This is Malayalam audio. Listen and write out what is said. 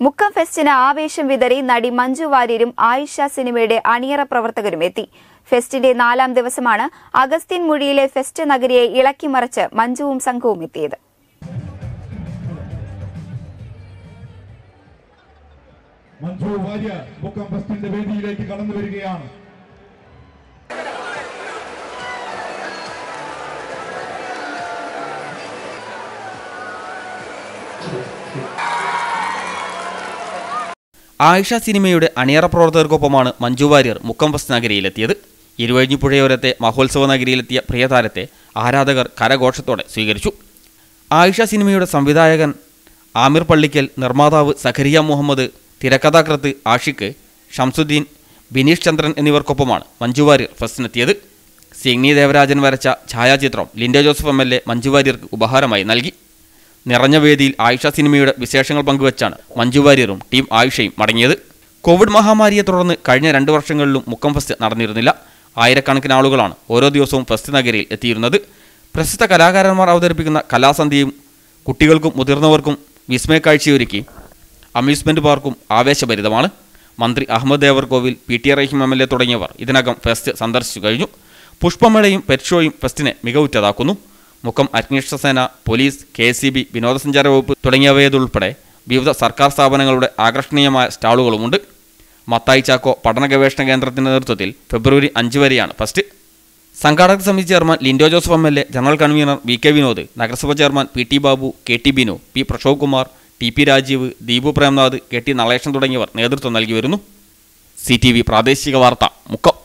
മുക്കം ഫെസ്റ്റിന് ആവേശം വിതറി നടി മഞ്ജു വാര്യരും ആയിഷ സിനിമയുടെ അണിയറ പ്രവർത്തകരും എത്തി ഫെസ്റ്റിന്റെ നാലാം ദിവസമാണ് അഗസ്ത്യൻ മുഴിയിലെ ഫെസ്റ്റ് നഗരിയെ ഇളക്കിമറിച്ച് മഞ്ജുവും സംഘവും എത്തിയത് മഞ്ജു വാര്യർ മുക്കം ഫെസ്റ്റിന്റെ വേദിയിലേക്ക് കടന്നു വരികയാണ് ആയിഷ സിനിമയുടെ അണിയറ പ്രവർത്തകർക്കൊപ്പമാണ് മഞ്ജു വാര്യർ മുക്കം ബസ് നഗരിയിലെത്തിയത് ഇരുവഴിഞ്ഞിപ്പുഴയോരത്തെ മഹോത്സവ നഗരിയിലെത്തിയ പ്രിയതാരത്തെ ആരാധകർ കരഘോഷത്തോടെ സ്വീകരിച്ചു ആയിഷ സിനിമയുടെ സംവിധായകൻ ആമിർ പള്ളിക്കൽ നിർമ്മാതാവ് സഖരിയ മുഹമ്മദ് തിരക്കഥാകൃത്ത് ആഷിഖ് ഷംസുദ്ദീൻ ബിനീഷ് ചന്ദ്രൻ എന്നിവർക്കൊപ്പമാണ് മഞ്ജു വാര്യർ ഫസ്റ്റിനെത്തിയത് സിഗ്നി ദേവരാജൻ വരച്ച ഛായാചിത്രം Lindo Joseph M L A Manju വാര്യർക്ക് ഉപഹാരമായി നൽകി നിറഞ്ഞ വേദിയിൽ ആയിഷ സിനിമയുടെ വിശേഷങ്ങൾ പങ്കുവച്ചാണ് മഞ്ജു വാര്യറും ടീം ആയിഷയും മടങ്ങിയത് കോവിഡ് മഹാമാരിയെ തുടർന്ന് കഴിഞ്ഞ രണ്ട് വർഷങ്ങളിലും മുക്കം ഫെസ്റ്റ് നടന്നിരുന്നില്ല ആയിരക്കണക്കിന് ആളുകളാണ് ഓരോ ദിവസവും ഫെസ്റ്റ് നഗരിയിൽ എത്തിയിരുന്നത് പ്രശസ്ത കലാകാരന്മാർ അവതരിപ്പിക്കുന്ന കലാസന്ധ്യയും കുട്ടികൾക്കും മുതിർന്നവർക്കും വിസ്മയ കാഴ്ചയൊരുക്കി അമ്യൂസ്മെന്റ് പാർക്കും ആവേശഭരിതമാണ് മന്ത്രി Ahammed Devarkovil P T Raheem M L A തുടങ്ങിയവർ ഇതിനകം ഫെസ്റ്റ് സന്ദർശിച്ചു കഴിഞ്ഞു പുഷ്പമേളയും പെറ്റ് ഷോയും ഫെസ്റ്റിനെ മികവുറ്റതാക്കുന്നു മുക്കം അഗ്നിരക്ഷാ സേന police K S C B വിനോദസഞ്ചാര വകുപ്പ് തുടങ്ങിയവയതുൾപ്പെടെ വിവിധ സർക്കാർ സ്ഥാപനങ്ങളുടെ ആകർഷണീയമായ സ്റ്റാളുകളുമുണ്ട് മത്തായി ചാക്കോ പഠന ഗവേഷണ കേന്ദ്രത്തിന്റെ നേതൃത്വത്തിൽ ഫെബ്രുവരി അഞ്ച് വരെയാണ് ഫസ്റ്റ് സംഘാടക സമിതി chairman Lindo Joseph M L A general convener V K Vinod നഗരസഭ chairman P T Babu K T Binu P Prashobh Kumar T P Rajeev Deepu Premnath K T Nalesan തുടങ്ങിയവർ നേതൃത്വം നൽകി വരുന്നു സി ടി വി പ്രാദേശിക വാർത്ത മുക്കം